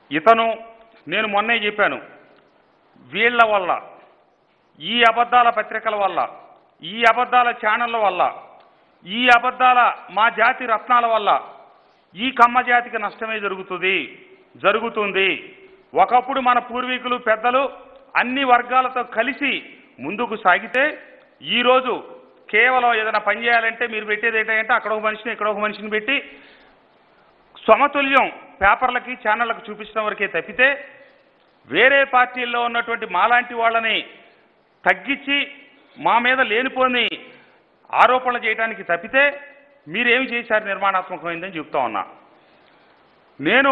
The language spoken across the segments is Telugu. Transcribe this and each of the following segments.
ఇతను నేను మొన్నే చెప్పాను వీళ్ళ వల్ల ఈ అబద్ధాల పత్రికల వల్ల ఈ అబద్ధాల ఛానళ్ళ వల్ల ఈ అబద్ధాల మా జాతి రత్నాల వల్ల ఈ కమ్మ జాతికి నష్టమే జరుగుతుంది జరుగుతుంది ఒకప్పుడు మన పూర్వీకులు పెద్దలు అన్ని వర్గాలతో కలిసి ముందుకు సాగితే ఈరోజు కేవలం ఏదైనా పని చేయాలంటే మీరు పెట్టేది ఏంటంటే అక్కడ ఒక మనిషిని ఇక్కడ ఒక మనిషిని పెట్టి సమతుల్యం పేపర్లకి ఛానళ్ళకి చూపించడం వరకే తప్పితే వేరే పార్టీల్లో ఉన్నటువంటి మాలాంటి వాళ్ళని తగ్గించి మా మీద లేనిపోని ఆరోపణలు చేయడానికి తప్పితే మీరేమి చేశారు నిర్మాణాత్మకమైందని చెప్తా ఉన్నా నేను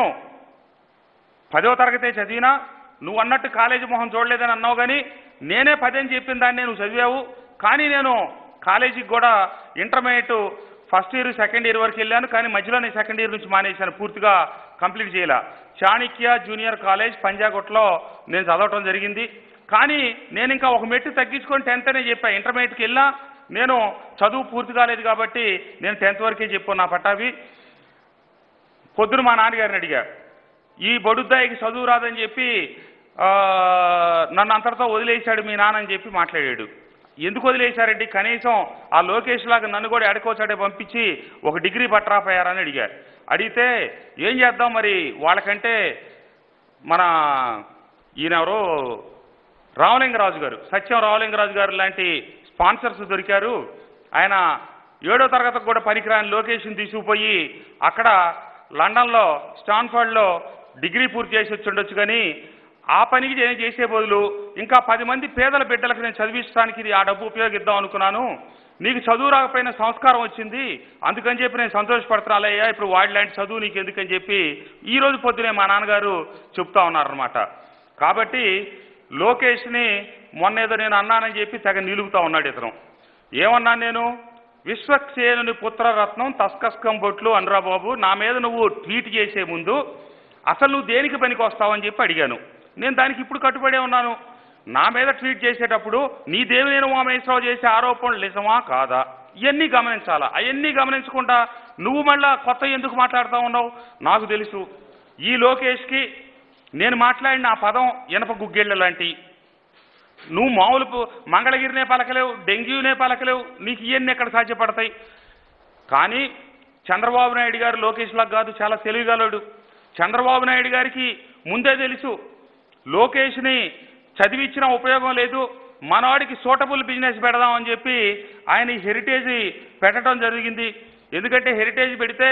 పదో తరగతే చదివినా నువ్వు అన్నట్టు కాలేజీ మొహం చూడలేదని అన్నావు కానీ నేనే పదని చెప్పిన దాన్ని నువ్వు చదివావు కానీ నేను కాలేజీకి కూడా intermediate first year second year వరకు వెళ్ళాను కానీ మధ్యలో నేను సెకండ్ ఇయర్ నుంచి మానేశాను పూర్తిగా కంప్లీట్ చేయాల చాణిక్య జూనియర్ కాలేజ్ పంజాగుట్లో నేను చదవటం జరిగింది కానీ నేను ఇంకా ఒక మెట్టు తగ్గించుకొని టెన్త్ అనే చెప్పా ఇంటర్మీడియట్కి వెళ్ళినా నేను చదువు పూర్తి కాలేదు కాబట్టి నేను టెన్త్ వరకే చెప్పాను నా పట్టాభి పొద్దున మా నాన్నగారిని అడిగా ఈ బడుద్దాయికి చదువు రాదని చెప్పి ఆ, నన్ను అంతటితో వదిలేశాడు మీ నాన్న అని చెప్పి మాట్లాడాడు ఎందుకు వదిలేశారండి కనీసం ఆ లోకేష్ లాగా నన్ను కూడా ఎడకోసాడే పంపించి ఒక డిగ్రీ పట్టరాపోయారని అడిగారు అడిగితే ఏం చేద్దాం మరి వాళ్ళకంటే మన ఈయనెవరో రామలింగరాజు గారు సత్యం రామలింగరాజు గారు లాంటి స్పాన్సర్స్ దొరికారు ఆయన ఏడో తరగతికి కూడా పనికిరాని లొకేషన్ తీసుకుపోయి అక్కడ లండన్లో స్టాన్ఫర్డ్లో డిగ్రీ పూర్తి చేసి వచ్చి ఉండొచ్చు కానీ ఆ పనికి నేను చేసే బదులు ఇంకా పది మంది పేదల బిడ్డలకు నేను చదివించడానికి ఇది ఆ డబ్బు ఉపయోగిద్దాం అనుకున్నాను నీకు చదువు రాకపోయినా సంస్కారం వచ్చింది అందుకని చెప్పి నేను సంతోషపడుతున్నాలయ్యా ఇప్పుడు వాడి లాంటి చదువు నీకు ఎందుకని చెప్పి ఈ రోజు పొద్దునే మా నాన్నగారు చెప్తా ఉన్నారనమాట కాబట్టి లోకేష్ని మొన్న ఏదో నేను అన్నానని చెప్పి తెగ నిలుగుతా ఉన్నాడు ఇతను ఏమన్నాను నేను విశ్వక్సేనుని పుత్రరత్నం తస్కస్కం బొట్లు అనరా బాబు నా మీద నువ్వు ట్వీట్ చేసే ముందు అసలు నువ్వు దేనికి పనికి వస్తావని చెప్పి అడిగాను నేను దానికి ఇప్పుడు కట్టుబడే ఉన్నాను నా మీద ట్వీట్ చేసేటప్పుడు నీ దేవినేని ఉమామహేశ్వరరావు చేసే ఆరోపణలు నిజమా కాదా ఇవన్నీ గమనించాలా అవన్నీ గమనించకుండా నువ్వు మళ్ళా కొత్త ఎందుకు మాట్లాడుతూ ఉన్నావు నాకు తెలుసు ఈ లోకేష్కి నేను మాట్లాడిన ఆ పదం ఇనప గుగ్గిళ్ళ లాంటి నువ్వు మామూలు పు- మంగళగిరినే పలకలేవు డెంగ్యూనే పలకలేవు నీకు ఇవన్నీ ఎక్కడ సాధ్యపడతాయి కానీ చంద్రబాబు నాయుడు గారు లోకేష్ లాగా కాదు చాలా తెలివిగలడు చంద్రబాబు నాయుడు గారికి ముందే తెలుసు లోకేష్ని చదివించిన ఉపయోగం లేదు మనవాడికి సూటబుల్ బిజినెస్ పెడదామని చెప్పి ఆయన ఈ హెరిటేజ్ పెట్టడం జరిగింది ఎందుకంటే హెరిటేజ్ పెడితే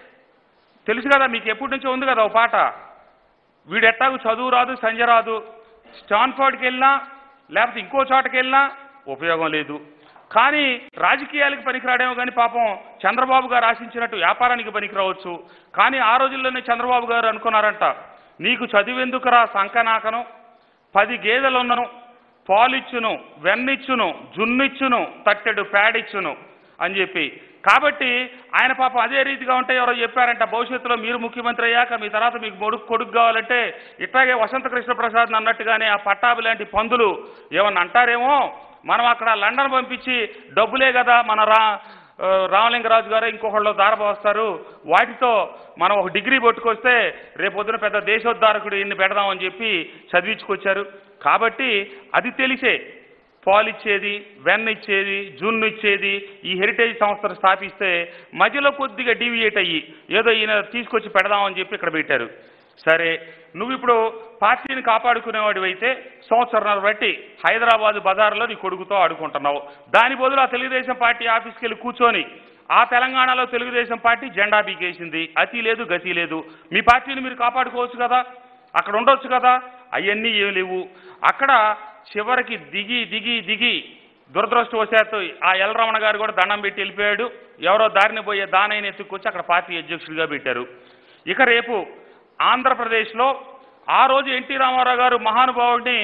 తెలుసు కదా మీకు ఎప్పటి నుంచో ఉంది కదా ఓ పాట వీడు ఎట్టాగు చదువు రాదు సంజ రాదు స్టాన్ఫోర్డ్కి వెళ్ళినా లేకపోతే ఇంకో చోటకి వెళ్ళినా ఉపయోగం లేదు కానీ రాజకీయాలకు పనికిరాడేమో కానీ పాపం చంద్రబాబు గారు ఆశించినట్టు వ్యాపారానికి పనికిరావచ్చు కానీ ఆ రోజుల్లోనే చంద్రబాబు గారు అనుకున్నారంట నీకు చదివెందుకురా సంకనాకను పది గేదెలున్నను పాలిచ్చును వెన్నిచ్చును జున్నిచ్చును తట్టెడు పేడిచ్చును అని చెప్పి కాబట్టి ఆయన పాపం అదే రీతిగా ఉంటే ఎవరో చెప్పారంట భవిష్యత్తులో మీరు ముఖ్యమంత్రి అయ్యాక మీ తర్వాత మీకు కొడుకు కొడుకు కావాలంటే ఇట్లాగే వసంత కృష్ణ ప్రసాద్ అన్నట్టుగానే ఆ పట్టాభి లాంటి పందులు ఏమన్నా అంటారేమో మనం అక్కడ లండన్ పంపించి డబ్బులే కదా మన రా ఆ, రామలింగరాజు గారు ఇంకొకళ్ళు దారపోస్తారు వాటితో మనం ఒక డిగ్రీ పట్టుకొస్తే రేపొద్దున పెద్ద దేశోద్ధారకుడు ఇన్ని పెడదామని చెప్పి చదివించుకొచ్చారు కాబట్టి అది తెలిసే పాలు ఇచ్చేది వెన్న ఇచ్చేది జున్ను ఇచ్చేది ఈ హెరిటేజ్ సంస్థను స్థాపిస్తే మధ్యలో కొద్దిగా డీవియేట్ అయ్యి ఏదో ఈయన తీసుకొచ్చి పెడదామని చెప్పి ఇక్కడ పెట్టారు సరే నువ్వు ఇప్పుడు పార్టీని కాపాడుకునేవాడివి అయితే సంవత్సరాలు బట్టి హైదరాబాద్ బజార్లో నీ కొడుకుతో ఆడుకుంటున్నావు దాని బదులు ఆ తెలుగుదేశం పార్టీ ఆఫీస్కి వెళ్ళి కూర్చొని ఆ తెలంగాణలో తెలుగుదేశం పార్టీ జెండా బీకేసింది అతి లేదు గతి లేదు మీ పార్టీని మీరు కాపాడుకోవచ్చు కదా అక్కడ ఉండొచ్చు కదా అవన్నీ ఏం లేవు అక్కడ చివరికి దిగి దిగి దిగి దురదృష్టవశాత్తు ఆ ఎల్ రమణ గారు కూడా దండం పెట్టి వెళ్ళిపోయాడు ఎవరో దారిని పోయే దానైన ఎత్తుకొచ్చి అక్కడ పార్టీ అధ్యక్షుడిగా పెట్టారు ఇక రేపు ఆంధ్రప్రదేశ్లో ఆ రోజు ఎన్టీ రామారావు గారు మహానుభావుడిని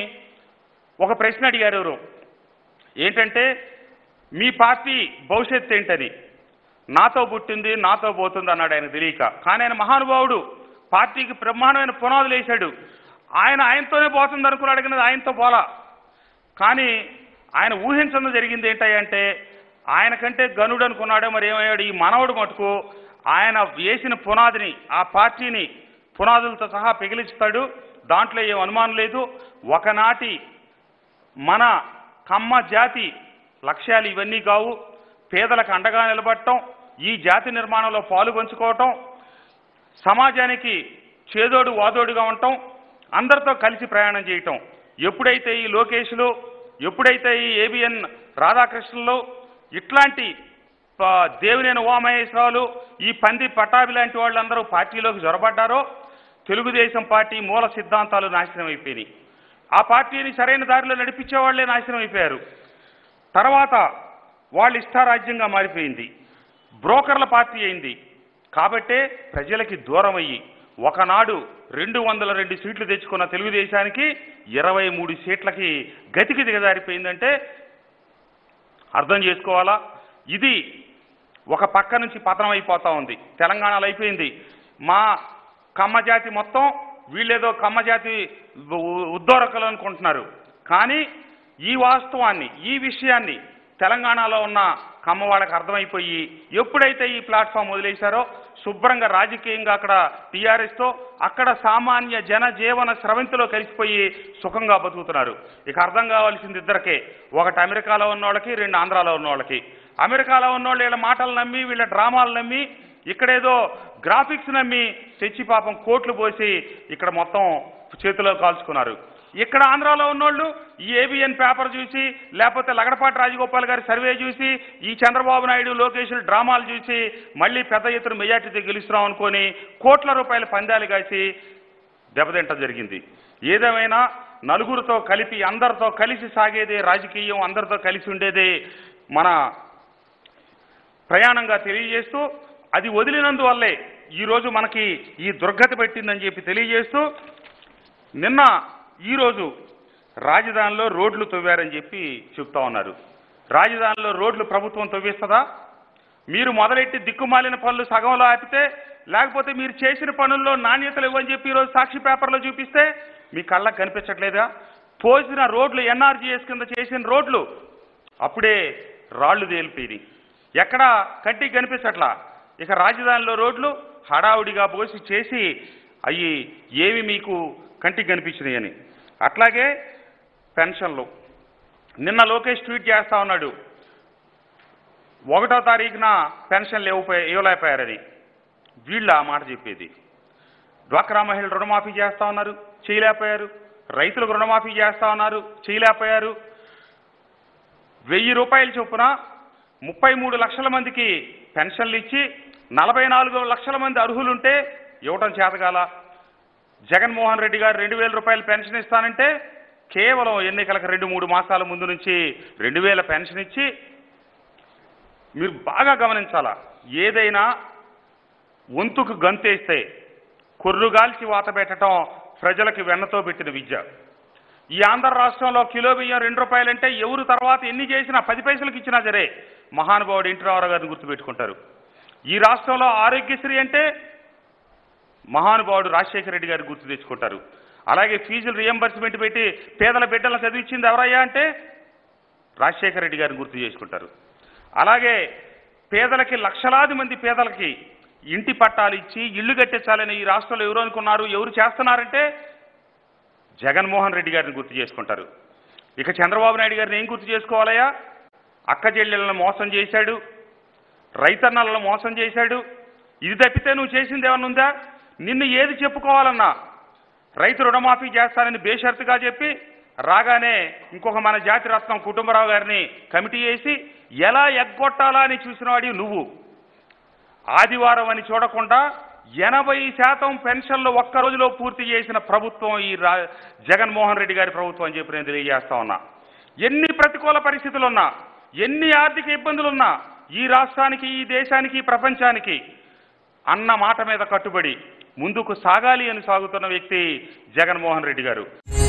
ఒక ప్రశ్న అడిగారు ఎవరు ఏంటంటే మీ పార్టీ భవిష్యత్తు ఏంటని నాతో పుట్టింది నాతో పోతుంది అన్నాడు ఆయన తెలియక కానీ ఆయన మహానుభావుడు పార్టీకి బ్రహ్మాండమైన పునాదులు వేశాడు ఆయన ఆయనతోనే పోతుంది అనుకున్నాడు కానీ ఆయనతో పోలా కానీ ఆయన ఊహించడం జరిగింది ఏంటంటే ఆయన కంటే గనుడు అనుకున్నాడో మరి ఏమయ్యాడు ఈ మనవడు మటుకు ఆయన వేసిన పునాదిని ఆ పార్టీని పునాదులతో సహా పిగిలిస్తాడు దాంట్లో ఏం అనుమానం లేదు ఒకనాటి మన కమ్మ జాతి లక్ష్యాలు ఇవన్నీ కావు పేదలకు అండగా నిలబడటం ఈ జాతి నిర్మాణంలో పాలు పంచుకోవటం సమాజానికి చేదోడు వాదోడుగా ఉండటం అందరితో కలిసి ప్రయాణం చేయటం ఎప్పుడైతే ఈ లోకేష్లు ఎప్పుడైతే ఈ ఏబిఎన్ రాధాకృష్ణలు ఇట్లాంటి ఆ, దేవినేని ఉమామహేశ్వరాలు ఈ పంది పటాభి లాంటి వాళ్ళందరూ పార్టీలోకి జొరబడ్డారో తెలుగుదేశం పార్టీ మూల సిద్ధాంతాలు నాశనం అయిపోయినాయి ఆ పార్టీని సరైన దారిలో నడిపించే వాళ్ళే నాశనం అయిపోయారు తర్వాత వాళ్ళు ఇష్టారాజ్యంగా మారిపోయింది బ్రోకర్ల పార్టీ అయింది కాబట్టే ప్రజలకి దూరం అయ్యి ఒకనాడు రెండు వందల రెండు సీట్లు తెచ్చుకున్న తెలుగుదేశానికి ఇరవై మూడు సీట్లకి గతికి దిగజారిపోయిందంటే అర్థం చేసుకోవాలా ఇది ఒక పక్క నుంచి పతనం అయిపోతా ఉంది తెలంగాణలో అయిపోయింది మా కమ్మ జాతి మొత్తం వీళ్ళేదో కమ్మ జాతి ఉ- ఉద్ధోరకలు అనుకుంటున్నారు కానీ ఈ వాస్తవాన్ని ఈ విషయాన్ని తెలంగాణలో ఉన్న కమ్మ వాళ్ళకి అర్థమైపోయి ఎప్పుడైతే ఈ ప్లాట్ఫామ్ వదిలేశారో శుభ్రంగా రాజకీయంగా అక్కడ టీఆర్ఎస్తో అక్కడ సామాన్య జన జీవన స్రవంతిలో కలిసిపోయి సుఖంగా బతుకుతున్నారు ఇక అర్థం కావాల్సింది ఇద్దరికే ఒకటి అమెరికాలో ఉన్న వాళ్ళకి రెండు ఆంధ్రాలో ఉన్న వాళ్ళకి అమెరికాలో ఉన్న వాళ్ళు వీళ్ళ మాటలు నమ్మి వీళ్ళ డ్రామాలు నమ్మి ఇక్కడేదో గ్రాఫిక్స్ నమ్మి తెచ్చి పాపం కోట్లు పోసి ఇక్కడ మొత్తం చేతిలో కాల్చుకున్నారు ఇక్కడ ఆంధ్రాలో ఉన్నోళ్ళు ఈ ఏబిఎన్ పేపర్ చూసి లేకపోతే లగడపాటి రాజగోపాల్ గారి సర్వే చూసి ఈ చంద్రబాబు నాయుడు లోకేష్ డ్రామాలు చూసి మళ్ళీ పెద్ద ఎత్తున మెజార్టీతో గెలుస్తున్నాం అనుకొని కోట్ల రూపాయల పందాలు కాసి దెబ్బతింటం జరిగింది ఏదేమైనా నలుగురితో కలిపి అందరితో కలిసి సాగేదే రాజకీయం అందరితో కలిసి ఉండేదే మన ప్రయాణంగా తెలియజేస్తూ అది వదిలినందువల్లే ఈరోజు మనకి ఈ దుర్గతి పెట్టిందని చెప్పి తెలియజేస్తూ నిన్న ఈరోజు రాజధానిలో రోడ్లు తవ్వారని చెప్పి చెప్తా ఉన్నారు రాజధానిలో రోడ్లు ప్రభుత్వం తవ్విస్తుందా మీరు మొదలెట్టి దిక్కుమాలిన పనులు సగంలో ఆపితే లేకపోతే మీరు చేసిన పనుల్లో నాణ్యతలు ఇవ్వని చెప్పి ఈరోజు సాక్షి పేపర్లో చూపిస్తే మీ కళ్ళకు కనిపించట్లేదా పోసిన రోడ్లు ఎన్ఆర్జీఎస్ కింద చేసిన రోడ్లు అప్పుడే రాళ్లు తేలిపోయినాయి ఎక్కడ కంటికి కనిపించట్లా ఇక రాజధానిలో రోడ్లు హడావుడిగా పోసి చేసి అవి ఏవి మీకు కంటికి కనిపించినాయి అని అట్లాగే పెన్షన్లు నిన్న లోకేష్ ట్వీట్ చేస్తా ఉన్నాడు ఒకటో తారీఖున పెన్షన్లు ఇవ్వపోయి ఇవ్వలేకపోయారని వీళ్ళు ఆ మాట చెప్పేది డ్వాక్రా మహిళలు రుణమాఫీ చేస్తా ఉన్నారు చేయలేకపోయారు రైతులకు రుణమాఫీ చేస్తా ఉన్నారు చేయలేకపోయారు వెయ్యి రూపాయల చొప్పున ముప్పై మూడు లక్షల మందికి పెన్షన్లు ఇచ్చి నలభై నాలుగు లక్షల మంది అర్హులుంటే ఇవ్వటం చేతగాల జగన్మోహన్ రెడ్డి గారు రెండు వేల రూపాయలు పెన్షన్ ఇస్తానంటే కేవలం ఎన్నికలకు రెండు మూడు మాసాల ముందు నుంచి రెండు వేల పెన్షన్ ఇచ్చి మీరు బాగా గమనించాలా ఏదైనా వంతుకు గంతేస్తే కొర్రుగాల్చి వాత పెట్టడం ప్రజలకు వెన్నతో పెట్టిన విద్య ఈ ఆంధ్ర రాష్ట్రంలో కిలో బియ్యం రెండు రూపాయలంటే ఎవరు తర్వాత ఎన్ని చేసినా పది పైసలకు ఇచ్చినా సరే మహానుభావుడు ఎన్టీ రామారావు గారిని గుర్తుపెట్టుకుంటారు ఈ రాష్ట్రంలో ఆరోగ్యశ్రీ అంటే మహానుభావుడు రాజశేఖర రెడ్డి గారు గుర్తు తెచ్చుకుంటారు అలాగే ఫీజులు రియంబర్స్మెంట్ పెట్టి పేదల బిడ్డలను చదివించింది ఎవరయ్యా అంటే రాజశేఖర రెడ్డి గారిని గుర్తు చేసుకుంటారు అలాగే పేదలకి లక్షలాది మంది పేదలకి ఇంటి పట్టాలు ఇచ్చి ఇల్లు కట్టించాలని ఈ రాష్ట్రంలో ఎవరు అనుకున్నారు ఎవరు చేస్తున్నారంటే జగన్మోహన్ రెడ్డి గారిని గుర్తు చేసుకుంటారు ఇక చంద్రబాబు నాయుడు గారిని ఏం గుర్తు చేసుకోవాలయ్యా అక్క చెల్లెలను మోసం చేశాడు రైతన్నలను మోసం చేశాడు ఇది తప్పితే నువ్వు చేసింది ఏమన్నా ఉందా నిన్ను ఏది చెప్పుకోవాలన్నా రైతు రుణమాఫీ చేస్తానని బేషరతుగా చెప్పి రాగానే ఇంకొక మన జాతి రత్నం కుటుంబరావు గారిని కమిటీ వేసి ఎలా ఎగ్గొట్టాలా అని చూసినవాడి నువ్వు ఆదివారం అని చూడకుండా ఎనభై శాతం పెన్షన్లు ఒక్క రోజులో పూర్తి చేసిన ప్రభుత్వం ఈ రా జగన్మోహన్ రెడ్డి గారి ప్రభుత్వం అని చెప్పి నేను తెలియజేస్తా ఉన్నా ఎన్ని ప్రతికూల పరిస్థితులున్నా ఎన్ని ఆర్థిక ఇబ్బందులున్నా ఈ రాష్ట్రానికి ఈ దేశానికి ఈ ప్రపంచానికి అన్న మాట మీద కట్టుబడి ముందుకు సాగాలి అని సాగుతున్న వ్యక్తి జగన్మోహన్ రెడ్డి గారు